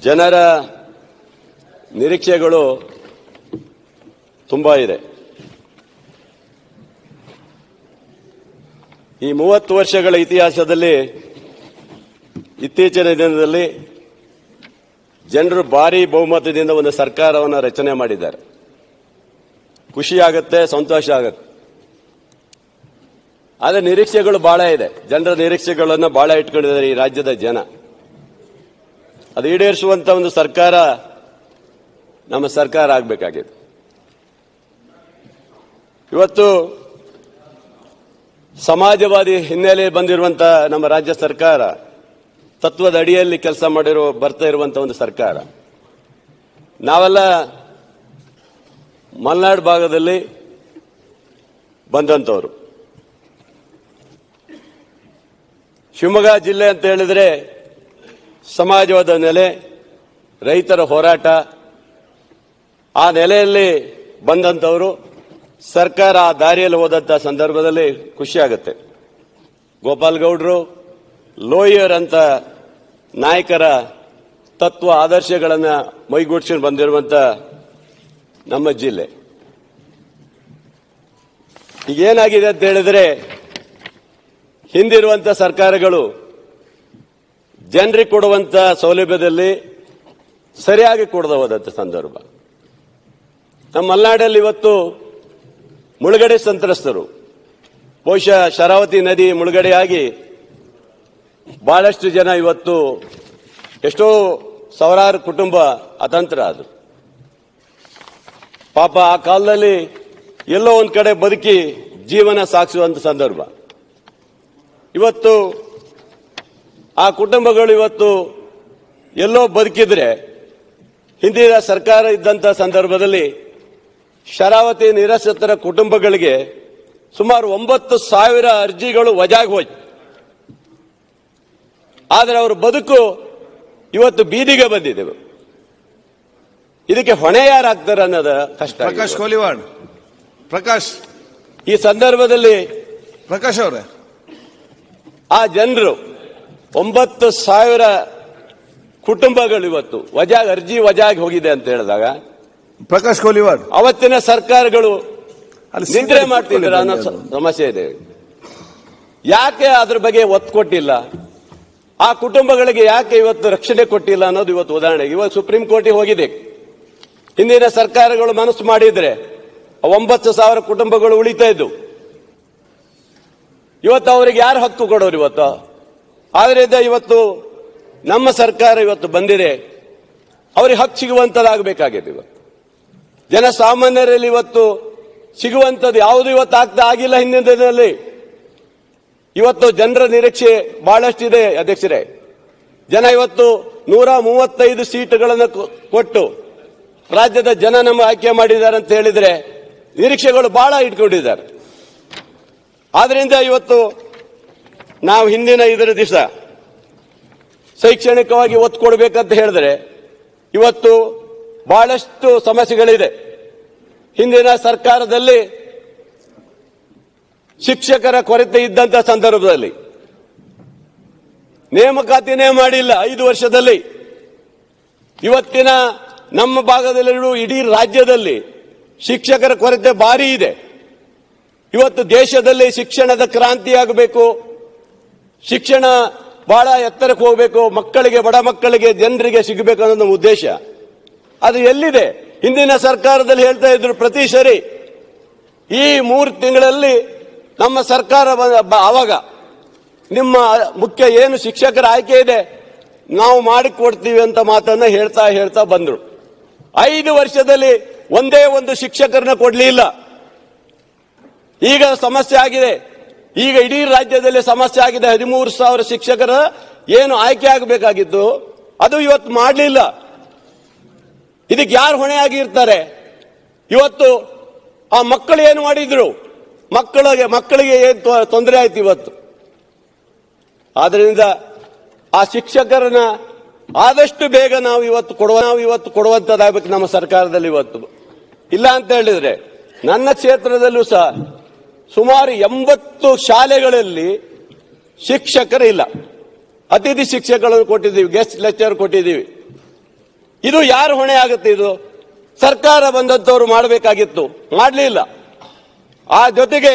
ಜನರ ನಿರೀಕ್ಷೆಗಳು ತುಂಬಾ ಇದೆ ಈ ಮೂವತ್ತು ವರ್ಷಗಳ ಇತಿಹಾಸದಲ್ಲಿ ಇತ್ತೀಚಿನ ದಿನದಲ್ಲಿ ಜನರು ಭಾರಿ ಬಹುಮತದಿಂದ ಒಂದು ಸರ್ಕಾರವನ್ನು ರಚನೆ ಮಾಡಿದ್ದಾರೆ ಖುಷಿ ಆಗುತ್ತೆ ಸಂತೋಷ ಆಗುತ್ತೆ ಆದರೆ ನಿರೀಕ್ಷೆಗಳು ಬಹಳ ಇದೆ ಜನರ ನಿರೀಕ್ಷೆಗಳನ್ನು ಬಹಳ ಇಟ್ಕೊಂಡಿದ್ದಾರೆ ಈ ರಾಜ್ಯದ ಜನ ಅದು ಈಡೇರಿಸುವಂತ ಒಂದು ಸರ್ಕಾರ ನಮ್ಮ ಸರ್ಕಾರ ಆಗಬೇಕಾಗಿದೆ ಇವತ್ತು ಸಮಾಜವಾದಿ ಹಿನ್ನೆಲೆ ಬಂದಿರುವಂತ ನಮ್ಮ ರಾಜ್ಯ ಸರ್ಕಾರ ತತ್ವದ ಅಡಿಯಲ್ಲಿ ಕೆಲಸ ಮಾಡಿರೋ ಬರ್ತಾ ಇರುವಂತ ಒಂದು ಸರ್ಕಾರ ನಾವೆಲ್ಲ ಮಲೆನಾಡು ಭಾಗದಲ್ಲಿ ಬಂದಂತವರು ಶಿವಮೊಗ್ಗ ಜಿಲ್ಲೆ ಅಂತ ಹೇಳಿದ್ರೆ ಸಮಾಜವಾದ ನೆಲೆ ರೈತರ ಹೋರಾಟ ಆ ನೆಲೆಯಲ್ಲಿ ಬಂದಂತವರು ಸರ್ಕಾರ ಆ ದಾರಿಯಲ್ಲಿ ಹೋದಂತ ಸಂದರ್ಭದಲ್ಲಿ ಖುಷಿ ಆಗುತ್ತೆ ಗೋಪಾಲ್ ಗೌಡ್ರು ಲೋಯರ್ ಅಂತ ನಾಯಕರ ತತ್ವ ಆದರ್ಶಗಳನ್ನು ಮೈಗೂಡ್ಸ್ಕೊಂಡು ಬಂದಿರುವಂತ ನಮ್ಮ ಜಿಲ್ಲೆ ಈಗ ಏನಾಗಿದೆ ಅಂತ ಹೇಳಿದ್ರೆ ಹಿಂದಿರುವಂತ ಸರ್ಕಾರಗಳು ಜನರಿಗೆ ಕೊಡುವಂತ ಸೌಲಭ್ಯದಲ್ಲಿ ಸರಿಯಾಗಿ ಕೊಡದ ಹೋದಂತ ಸಂದರ್ಭ ನಮ್ಮ ಮಲೆನಾಡಲ್ಲಿ ಇವತ್ತು ಮುಳುಗಡೆ ಸಂತ್ರಸ್ತರು ಬಹುಶಃ ಶರಾವತಿ ನದಿ ಮುಳುಗಡೆಯಾಗಿ ಬಹಳಷ್ಟು ಜನ ಇವತ್ತು ಎಷ್ಟೋ ಸಾವಿರಾರು ಕುಟುಂಬ ಅತಂತ್ರ ಆದರು ಪಾಪ ಆ ಕಾಲದಲ್ಲಿ ಎಲ್ಲೋ ಒಂದ್ ಕಡೆ ಬದುಕಿ ಜೀವನ ಸಾಗಿಸುವಂತ ಸಂದರ್ಭ ಇವತ್ತು ಆ ಕುಟುಂಬಗಳು ಇವತ್ತು ಎಲ್ಲೋ ಬದುಕಿದ್ರೆ ಹಿಂದಿನ ಸರ್ಕಾರ ಇದ್ದಂತ ಸಂದರ್ಭದಲ್ಲಿ ಶರಾವತಿ ನಿರಾಶ್ರಿತರ ಕುಟುಂಬಗಳಿಗೆ ಸುಮಾರು ಒಂಬತ್ತು ಸಾವಿರ ಅರ್ಜಿಗಳು ವಜಾಗಿ ಹೋಯ್ತು ಆದರೆ ಅವರ ಬದುಕು ಇವತ್ತು ಬೀದಿಗೆ ಬಂದಿದೆ ಇದಕ್ಕೆ ಹೊಣೆ ಯಾರಾಗ್ತಾರೆ ಅನ್ನೋದು ಕಷ್ಟ ಆಗಿದೆ. ಪ್ರಕಾಶ್ ಕೋಲಿವಾಡ್ ಪ್ರಕಾಶ್ ಈ ಸಂದರ್ಭದಲ್ಲಿ ಪ್ರಕಾಶ್ ಅವರೇ ಆ ಜನರು ಒಂಬತ್ತು ಸಾವಿರ ಕುಟುಂಬಗಳು ಇವತ್ತು ವಜಾಗ್ ಅರ್ಜಿ ವಜಾಗಿ ಹೋಗಿದೆ ಅಂತ ಹೇಳಿದಾಗ ಪ್ರಕಾಶ್ ಕೋಲಿವಾಡ್ ಅವತ್ತಿನ ಸರ್ಕಾರಗಳು ಅಲ್ಲಿ ನಿದ್ರೆ ಸೀರೆ ಮಾಡ್ತಿದ್ರ ಅನ್ನೋ ಸ- ಇಟ್ಕೊಂಡಿದ್ದಾರೆ. ಸಮಸ್ಯೆ ಇದೆ ಯಾಕೆ ಅದ್ರ ಬಗ್ಗೆ ಒತ್ತು ಕೊಟ್ಟಿಲ್ಲ ಆ ಕುಟುಂಬಗಳಿಗೆ ಯಾಕೆ ಇವತ್ತು ರಕ್ಷಣೆ ಕೊಟ್ಟಿಲ್ಲ ಅನ್ನೋದು ಇವತ್ತು ಉದಾಹರಣೆ ಇವತ್ತು ಸುಪ್ರೀಂ ಕೋರ್ಟಿಗೆ ಹೋಗಿದೆ ಹಿಂದಿನ ಸರ್ಕಾರಗಳು ಮನಸ್ಸು ಮಾಡಿದ್ರೆ ಆ ಒಂಬತ್ತು ಸಾವಿರ ಕುಟುಂಬಗಳು ಉಳಿತಾ ಇದ್ದು ಇವತ್ತು ಅವರಿಗೆ ಯಾರು ಹಕ್ಕು ಕೊಡೋರು ಇವತ್ತು ಆದ್ರಿಂದ ಇವತ್ತು ನಮ್ಮ ಸರ್ಕಾರ ಇವತ್ತು ಬಂದಿದೆ ಅವ್ರಿಗೆ ಹಕ್ಕು ಸಿಗುವಂತದಾಗಬೇಕಾಗಿದೆ ಇವತ್ತು ಜನಸಾಮಾನ್ಯರಲ್ಲಿ ಇವತ್ತು ಸಿಗುವಂಥದ್ದು ಯಾವುದು ಇವತ್ತು ಆಗ್ತಾ ಆಗಿಲ್ಲ ಹಿಂದಿನ ದಿನದಲ್ಲಿ ಇವತ್ತು ಜನರ ನಿರೀಕ್ಷೆ ಬಹಳಷ್ಟಿದೆ ಅಧ್ಯಕ್ಷರೇ ಜನ ಇವತ್ತು ನೂರ ಮೂವತ್ತೈದು ಸೀಟುಗಳನ್ನು ಕೊ- ಕೊಟ್ಟು ರಾಜ್ಯದ ಜನ ನಮ್ಮ ಆಯ್ಕೆ ಮಾಡಿದ್ದಾರೆ ಅಂತ ಹೇಳಿದ್ರೆ ನಿರೀಕ್ಷೆಗಳು ಬಹಳ ಇಟ್ಕೊಂಡಿದ್ದಾರೆ ಆದ್ರಿಂದ ಇವತ್ತು ನಾವು ಹಿಂದಿನ ಇದರ ದಿವಸ ಶೈಕ್ಷಣಿಕವಾಗಿ ಒತ್ತು ಕೊಡಬೇಕಂತ ಹೇಳಿದ್ರೆ ಇವತ್ತು ಬಹಳಷ್ಟು ಸಮಸ್ಯೆಗಳಿದೆ ಹಿಂದಿನ ಸರ್ಕಾರದಲ್ಲಿ ಶಿಕ್ಷಕರ ಕೊರತೆ ಇದ್ದಂತ ಸಂದರ್ಭದಲ್ಲಿ ನೇಮಕಾತಿನೇ ಮಾಡಿಲ್ಲ ಐದು ವರ್ಷದಲ್ಲಿ ಇವತ್ತಿನ ನಮ್ಮ ಭಾಗದಲ್ಲಿರುವ ಇಡೀ ರಾಜ್ಯದಲ್ಲಿ ಶಿಕ್ಷಕರ ಕೊರತೆ ಭಾರಿ ಇದೆ ಇವತ್ತು ದೇಶದಲ್ಲಿ ಶಿಕ್ಷಣದ ಕ್ರಾಂತಿ ಆಗಬೇಕು ಶಿಕ್ಷಣ ಬಹಳ ಎತ್ತರಕ್ಕೆ ಹೋಗಬೇಕು ಮಕ್ಕಳಿಗೆ ಬಡ ಮಕ್ಕಳಿಗೆ ಜನರಿಗೆ ಸಿಗಬೇಕು ಅನ್ನೋದು ನಮ್ಮ ಉದ್ದೇಶ ಅದು ಎಲ್ಲಿದೆ ಹಿಂದಿನ ಸರ್ಕಾರದಲ್ಲಿ ಹೇಳ್ತಾ ಇದ್ರು ಪ್ರತಿ ಸರಿ ಈ ಮೂರು ತಿಂಗಳಲ್ಲಿ ನಮ್ಮ ಸರ್ಕಾರ ಬ- ಬ- ಆವಾಗ ನಿಮ್ಮ ಮುಖ್ಯ ಏನು ಶಿಕ್ಷಕರ ಆಯ್ಕೆ ಇದೆ ನಾವು ಮಾಡಿಕೊಡ್ತೀವಿ ಅಂತ ಮಾತನ್ನ ಹೇಳ್ತಾ ಹೇಳ್ತಾ ಬಂದ್ರು ಐದು ವರ್ಷದಲ್ಲಿ ಒಂದೇ ಒಂದು ಶಿಕ್ಷಕರನ್ನ ಕೊಡ್ಲಿಲ್ಲ ಈಗ ಸಮಸ್ಯೆ ಆಗಿದೆ ಈಗ ಇಡೀ ರಾಜ್ಯದಲ್ಲಿ ಸಮಸ್ಯೆ ಆಗಿದೆ ಹದಿಮೂರು ಸಾವಿರ ಶಿಕ್ಷಕರ ಏನು ಆಯ್ಕೆ ಆಗಬೇಕಾಗಿತ್ತು ಅದು ಇವತ್ತು ಮಾಡಲಿಲ್ಲ ಇದಕ್ಕೆ ಯಾರು ಹೊಣೆ ಆಗಿರ್ತಾರೆ ಇವತ್ತು ಆ ಮಕ್ಕಳು ಏನು ಮಾಡಿದ್ರು ಮಕ್ಕಳಿಗೆ ಮಕ್ಕಳಿಗೆ ಏನು ತೊ- ತೊಂದರೆ ಆಯ್ತು ಇವತ್ತು ಆದ್ರಿಂದ ಆ ಶಿಕ್ಷಕರನ್ನ ಆದಷ್ಟು ಬೇಗ ನಾವು ಇವತ್ತು ಕೊಡುವ ನಾವು ಇವತ್ತು ಕೊಡುವಂತದಾಗಬೇಕು ನಮ್ಮ ಸರ್ಕಾರದಲ್ಲಿ ಇವತ್ತು ಇಲ್ಲ ಅಂತ ಹೇಳಿದ್ರೆ ನನ್ನ ಕ್ಷೇತ್ರದಲ್ಲೂ ಸಹ ಸುಮಾರು ಎಂಬತ್ತು ಶಾಲೆಗಳಲ್ಲಿ ಶಿಕ್ಷಕರು ಇಲ್ಲ ಅತಿಥಿ ಶಿಕ್ಷಕಗಳನ್ನು ಕೊಟ್ಟಿದ್ದೀವಿ ಗೆಸ್ಟ್ ಲೆಕ್ಚರ್ ಕೊಟ್ಟಿದ್ದೀವಿ ಇದು ಯಾರು ಹೊಣೆ ಆಗುತ್ತೆ ಇದು ಸರ್ಕಾರ ಬಂದಂತವ್ರು ಮಾಡಬೇಕಾಗಿತ್ತು ಮಾಡಲಿಲ್ಲ ಆ ಜೊತೆಗೆ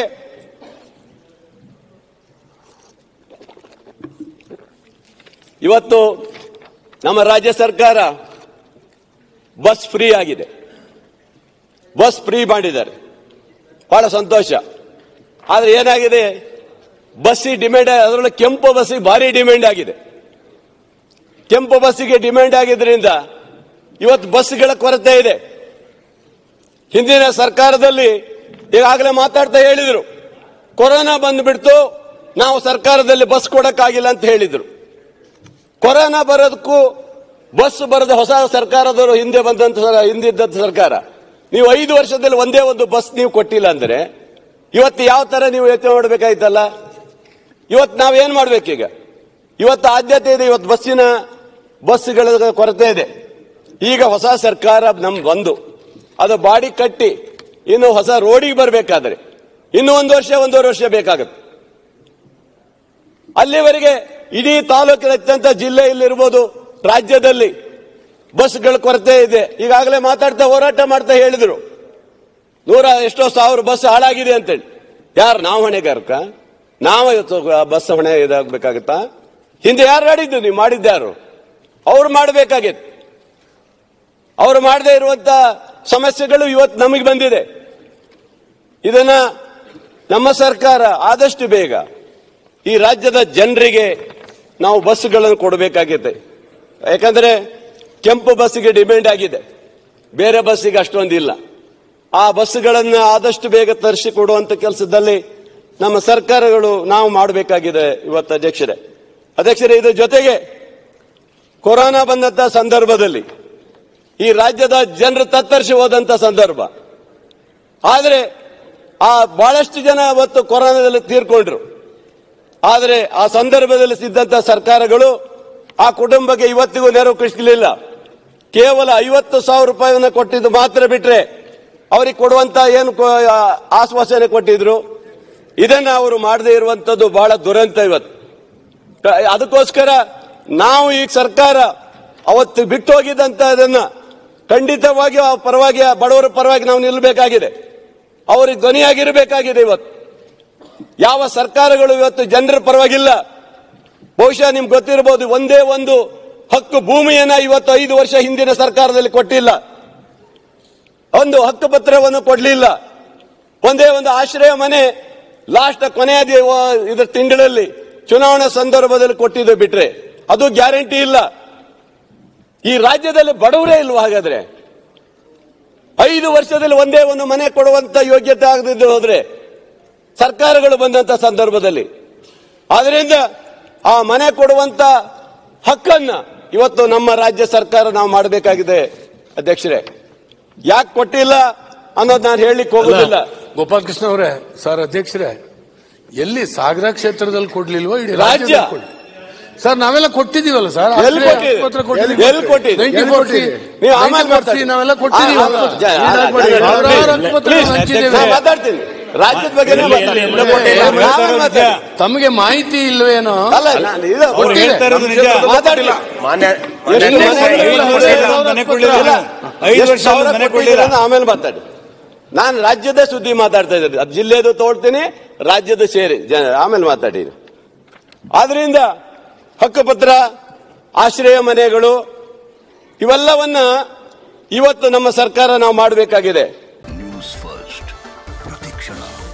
ಇವತ್ತು ನಮ್ಮ ರಾಜ್ಯ ಸರ್ಕಾರ ಬಸ್ ಫ್ರೀ ಆಗಿದೆ ಬಸ್ ಫ್ರೀ ಮಾಡಿದ್ದಾರೆ ಬಹಳ ಸಂತೋಷ ಆದ್ರೆ ಏನಾಗಿದೆ ಬಸ್ಸಿಗೆ ಡಿಮ್ಯಾಂಡ್ ಅದರೊಳಗೆ ಕೆಂಪು ಬಸ್ಸಿಗೆ ಭಾರಿ ಡಿಮ್ಯಾಂಡ್ ಆಗಿದೆ ಕೆಂಪು ಬಸ್ಸಿಗೆ ಡಿಮ್ಯಾಂಡ್ ಆಗಿದ್ರಿಂದ ಇವತ್ತು ಬಸ್ಗಳ ಕೊರತೆ ಇದೆ ಹಿಂದಿನ ಸರ್ಕಾರದಲ್ಲಿ ಈಗಾಗಲೇ ಮಾತಾಡ್ತಾ ಹೇಳಿದ್ರು ಕೊರೋನಾ ಬಂದ್ಬಿಡ್ತು ನಾವು ಸರ್ಕಾರದಲ್ಲಿ ಬಸ್ ಕೊಡಕ್ಕಾಗಿಲ್ಲ ಅಂತ ಹೇಳಿದ್ರು ಕೊರೋನಾ ಬರೋದಕ್ಕೂ ಬಸ್ ಬರದ ಹೊಸ ಸರ್ಕಾರದವರು ಹಿಂದೆ ಬಂದಂತ ಸರ- ಹಿಂದಿದ್ದಂತ ಸರ್ಕಾರ ನೀವು ಐದು ವರ್ಷದಲ್ಲಿ ಒಂದೇ ಒಂದು ಬಸ್ ನೀವು ಕೊಟ್ಟಿಲ್ಲ ಅಂದ್ರೆ ಇವತ್ತು ಯಾವ ತರ ನೀವು ಯೋಚನೆ ಮಾಡಬೇಕಾಯ್ತಲ್ಲ ಇವತ್ತು ನಾವೇನ್ ಮಾಡ್ಬೇಕೀಗ ಇವತ್ತು ಆದ್ಯತೆ ಇದೆ ಇವತ್ತು ಬಸ್ಸಿನ ಬಸ್ಗಳ ಕೊರತೆ ಇದೆ ಈಗ ಹೊಸ ಸರ್ಕಾರ ನಮ್ ಬಂದು ಅದು ಬಾಡಿ ಕಟ್ಟಿ ಇನ್ನು ಹೊಸ ರೋಡಿಗೆ ಬರಬೇಕಾದ್ರೆ ಇನ್ನು ಒಂದು ವರ್ಷ ಒಂದೂವರೆ ವರ್ಷ ಬೇಕಾಗುತ್ತೆ ಅಲ್ಲಿವರೆಗೆ ಇಡೀ ತಾಲೂಕಿನ ಜಿಲ್ಲೆಯಲ್ಲಿರ್ಬೋದು ರಾಜ್ಯದಲ್ಲಿ ಬಸ್ಗಳ ಕೊರತೆ ಇದೆ ಈಗಾಗಲೇ ಮಾತಾಡ್ತಾ ಹೋರಾಟ ಮಾಡ್ತಾ ಹೇಳಿದ್ರು ನೂರ ಎಷ್ಟೋ ಸಾವಿರ ಬಸ್ ಹಾಳಾಗಿದೆ ಅಂತೇಳಿ ಯಾರು ನಾವು ಹೊಣೆಗಾರಕ ನಾವು ಇವತ್ತು ಬಸ್ ಹೊಣೆ ಇದಾಗಬೇಕಾಗತ್ತಾ ಹಿಂದೆ ಯಾರು ಮಾಡಿದ್ದು ನೀವು ಮಾಡಿದ್ಯಾರು ಅವ್ರು ಮಾಡಬೇಕಾಗಿತ್ತು ಅವ್ರು ಮಾಡದೇ ಇರುವಂತ ಸಮಸ್ಯೆಗಳು ಇವತ್ತು ನಮಗೆ ಬಂದಿದೆ ಇದನ್ನ ನಮ್ಮ ಸರ್ಕಾರ ಆದಷ್ಟು ಬೇಗ ಈ ರಾಜ್ಯದ ಜನರಿಗೆ ನಾವು ಬಸ್ಗಳನ್ನು ಕೊಡಬೇಕಾಗಿದೆ ಯಾಕಂದ್ರೆ ಕೆಂಪು ಬಸ್ಸಿಗೆ ಡಿಮ್ಯಾಂಡ್ ಆಗಿದೆ ಬೇರೆ ಬಸ್ಸಿಗೆ ಅಷ್ಟೊಂದಿಲ್ಲ ಆ ಬಸ್ಗಳನ್ನು ಆದಷ್ಟು ಬೇಗ ತರಿಸಿ ಕೊಡುವಂತ ಕೆಲಸದಲ್ಲಿ ನಮ್ಮ ಸರ್ಕಾರಗಳು ನಾವು ಮಾಡಬೇಕಾಗಿದೆ ಇವತ್ತು ಅಧ್ಯಕ್ಷರೇ ಅಧ್ಯಕ್ಷರೇ ಇದ್ರ ಜೊತೆಗೆ ಕೊರೋನಾ ಬಂದಂತ ಸಂದರ್ಭದಲ್ಲಿ ಈ ರಾಜ್ಯದ ಜನರು ತತ್ತರಿಸಿ ಹೋದಂತ ಸಂದರ್ಭ ಆದರೆ ಆ ಬಹಳಷ್ಟು ಜನ ಅವತ್ತು ಕೊರೋನಾದಲ್ಲಿ ತೀರ್ಕೊಂಡ್ರು ಆದರೆ ಆ ಸಂದರ್ಭದಲ್ಲಿ ಸಿದ್ದಂತ ಸರ್ಕಾರಗಳು ಆ ಕುಟುಂಬಕ್ಕೆ ಇವತ್ತಿಗೂ ನೆರವು ಕಳಿಸಲಿಲ್ಲ ಕೇವಲ ಐವತ್ತು ಸಾವಿರ ರೂಪಾಯಿಯನ್ನು ಕೊಟ್ಟಿದ್ದು ಮಾತ್ರ ಬಿಟ್ರೆ ಅವರಿಗೆ ಕೊಡುವಂತ ಏನು ಕೊ- ಆ, ಆಶ್ವಾಸನೆ ಕೊಟ್ಟಿದ್ರು ಇದನ್ನ ಅವರು ಮಾಡದೇ ಇರುವಂತದ್ದು ಬಹಳ ದುರಂತ ಇವತ್ತು ಕ- ಅದಕ್ಕೋಸ್ಕರ ನಾವು ಈ ಸರ್ಕಾರ ಅವತ್ತು ಬಿಟ್ಟು ಹೋಗಿದ್ದಂತ ಅದನ್ನ ಖಂಡಿತವಾಗಿ ಆ ಪರವಾಗಿ ಆ ಬಡವರ ಪರವಾಗಿ ನಾವು ನಿಲ್ಲಬೇಕಾಗಿದೆ ಅವರಿಗೆ ಧ್ವನಿಯಾಗಿರಬೇಕಾಗಿದೆ ಇವತ್ತು ಯಾವ ಸರ್ಕಾರಗಳು ಇವತ್ತು ಜನರ ಪರವಾಗಿಲ್ಲ ಬಹುಶಃ ನಿಮ್ಗೆ ಗೊತ್ತಿರಬಹುದು ಒಂದೇ ಒಂದು ಹಕ್ಕು ಭೂಮಿಯನ್ನ ಇವತ್ತು ಐದು ವರ್ಷ ಹಿಂದಿನ ಸರ್ಕಾರದಲ್ಲಿ ಕೊಟ್ಟಿಲ್ಲ ಒಂದು ಹಕ್ಕು ಪತ್ರವನ್ನು ಕೊಡಲಿಲ್ಲ ಒಂದೇ ಒಂದು ಆಶ್ರಯ ಮನೆ ಲಾಸ್ಟ್ ಕೊನೆಯ ದಿ- ವ- ಇದ್ರ ತಿಂಗಳಲ್ಲಿ ಚುನಾವಣಾ ಸಂದರ್ಭದಲ್ಲಿ ಕೊಟ್ಟಿದ್ದು ಬಿಟ್ರೆ ಅದು ಗ್ಯಾರಂಟಿ ಇಲ್ಲ ಈ ರಾಜ್ಯದಲ್ಲಿ ಬಡವರೇ ಇಲ್ವಾ ಹಾಗಾದ್ರೆ ಐದು ವರ್ಷದಲ್ಲಿ ಒಂದೇ ಒಂದು ಮನೆ ಕೊಡುವಂತ ಯೋಗ್ಯತೆ ಆಗದಿದ್ದು ಹೋದ್ರೆ ಸರ್ಕಾರಗಳು ಬಂದಂತ ಸಂದರ್ಭದಲ್ಲಿ ಆದ್ರಿಂದ ಆ ಮನೆ ಕೊಡುವಂತ ಹಕ್ಕನ್ನ ಇವತ್ತು ನಮ್ಮ ರಾಜ್ಯ ಸರ್ಕಾರ ನಾವು ಮಾಡಬೇಕಾಗಿದೆ ಅಧ್ಯಕ್ಷರೇ ಯಾಕೆ ಕೊಟ್ಟಿಲ್ಲ ಅನ್ನೋದು ನಾನು ಹೇಳಲಿಕ್ಕೆ ಹೋಗುದಿಲ್ಲ ಗೋಪಾಲಕೃಷ್ಣ ಅವರೇ ಸರ್ ಅಧ್ಯಕ್ಷರೇ ಎಲ್ಲಿ ಸಾಗರ ಕ್ಷೇತ್ರದಲ್ಲಿ ಕೊಡ್ಲಿಲ್ವೋ ಇಡೀ ರಾಜ್ಯ. ರಾಜ್ಯದಲ್ಲಿ ಕೊಡಿ ಸರ್ ನಾವೆಲ್ಲ ಕೊಟ್ಟಿದೀವಲ್ಲ ಸರ್ ಎಲ್ಲಿ ಕೊಟ್ಟಿದ್ದೀರಿ? ಆಸ್ಪತ್ರೆ ಎಲ್ಲಿ- ಎಲ್ಲಿ ಕೊಟ್ಟಿದ್ದೀರಿ? 90 ಎಲ್ಲಿ ಕೊಡ್ಸಿ. ಕೊಟ್ಟಿದ್ದೀರಿ? ನೀವು ಆಮೇಲೆ 90 ಕೊಡ್ಸಿ, ಮಾತಾಡಿ. ನಾವೆಲ್ಲ ಕೊಟ್ಟಿದ್ದೀವಿ ಆ, ಆ, ಜ- ಆ, ಸಾವಿರಾರು ಆ, ಆಸ್ಪತ್ರೆಗಳು please, ಹಂಚಿದ್ದೀವಿ. ನಾನು ಮಾತಾಡ್ತೀನಿ ರಾಜ್ಯದ ಬಗ್ಗೆ ತಮಗೆ ಮಾಹಿತಿ ಇಲ್ವೇನೋ ಅಲ್ಲ ನಾನು ಇದು ಅವ್ರು ಹೇಳ್ತಾ ಇರೋದು ನಿಜ. ಮಾತಾಡಿಲ್ಲ ಮಾನ್ಯ ಎಷ್ಟು ಮಾನ್ಯ ಮನೆ ಐದು ಕೊಡ್ಲಿಲ್ಲ? ವರ್ಷ ಮನೆ ಕೊಡ್ಲಿಲ್ಲ. ಐದು ಎಷ್ಟು ವರ್ಷ ಸಾವಿರ ಮನೆ ಕೊಟ್ಟಿದ್ದೀರ ಕೊಡ್ಲಿಲ್ಲ. ಅಂತ ಆಮೇಲೆ ಮಾತಾಡಿ ನಾನು ರಾಜ್ಯದ ಸುದ್ದಿ ಮಾತಾಡ್ತಾ ಇದ್ದೀನಿ ಅದು ಜಿಲ್ಲೆದು ತೋಳ್ತೀನಿ ರಾಜ್ಯದ ಸೇರಿ ಜ- ಆಮೇಲೆ ಮಾತಾಡಿ ಆದ್ರಿಂದ ಹಕ್ಕುಪತ್ರ ಆಶ್ರಯ ಮನೆಗಳು ಇವೆಲ್ಲವನ್ನ ಇವತ್ತು ನಮ್ಮ ಸರ್ಕಾರ ನಾವು ಮಾಡಬೇಕಾಗಿದೆ ನ್ಯೂಸ್ ಫಸ್ಟ್ ಪ್ರತಿಕ್ಷಣ